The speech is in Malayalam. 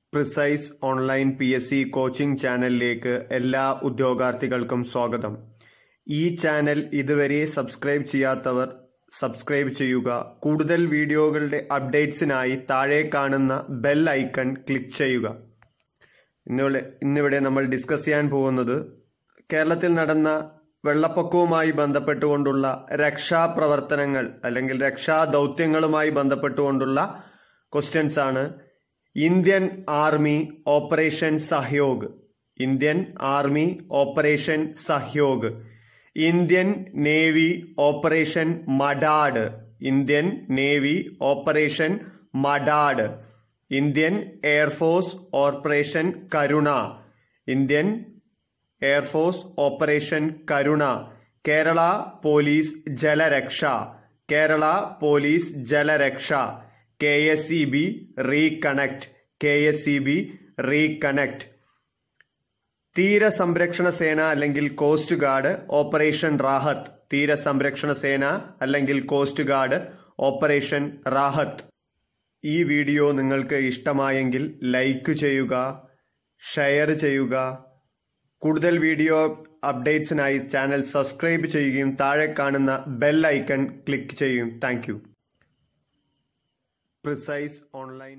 precise online P S C coaching ചാനലിലേക്ക് എല്ലാ ഉദ്യോഗാർത്ഥികൾക്കും സ്വാഗതം ഈ ചാനൽ ഇതുവരെ സബ്സ്ക്രൈബ് ചെയ്യാത്തവർ സബ്സ്ക്രൈബ് ചെയ്യുക കൂടുതൽ വീഡിയോകളുടെ അപ്ഡേറ്റ്സിനായി താഴെ കാണുന്ന ബെൽ ഐക്കൺ ക്ലിക്ക് ചെയ്യുക ഇന്നിവിടെ ഇന്നിവിടെ നമ്മൾ ഡിസ്കസ് ചെയ്യാൻ പോകുന്നത് കേരളത്തിൽ നടന്ന വെള്ളപ്പൊക്കവുമായി ബന്ധപ്പെട്ടുകൊണ്ടുള്ള രക്ഷാപ്രവർത്തനങ്ങൾ അല്ലെങ്കിൽ രക്ഷാ ദൗത്യങ്ങളുമായി ബന്ധപ്പെട്ടുകൊണ്ടുള്ള ക്വസ്റ്റ്യൻസ് ആണ് Indian army operation Sahayog Indian army operation Sahayog Indian navy operation Madad Indian navy operation Madad Indian air force operation Karuna Indian air force operation Karuna Kerala police Jalaraksha Kerala police Jalaraksha K S E B reconnect K S E B reconnect തീരസംരക്ഷണ സേന അല്ലെങ്കിൽ കോസ്റ്റ് ഗാർഡ് ഓപ്പറേഷൻ റാഹത്ത് തീരസംരക്ഷണ സേന അല്ലെങ്കിൽ കോസ്റ്റ് ഗാർഡ് ഓപ്പറേഷൻ റാഹത്ത് ഈ വീഡിയോ നിങ്ങൾക്ക് ഇഷ്ടമായെങ്കിൽ ലൈക്ക് ചെയ്യുക ഷെയർ ചെയ്യുക കൂടുതൽ വീഡിയോ അപ്ഡേറ്റ്സിനായി ചാനൽ സബ്സ്ക്രൈബ് ചെയ്യുകയും താഴെ കാണുന്ന ബെൽ ഐക്കൺ ക്ലിക്ക് ചെയ്യും താങ്ക് യു പ്രിസൈസ് ഓൺലൈൻ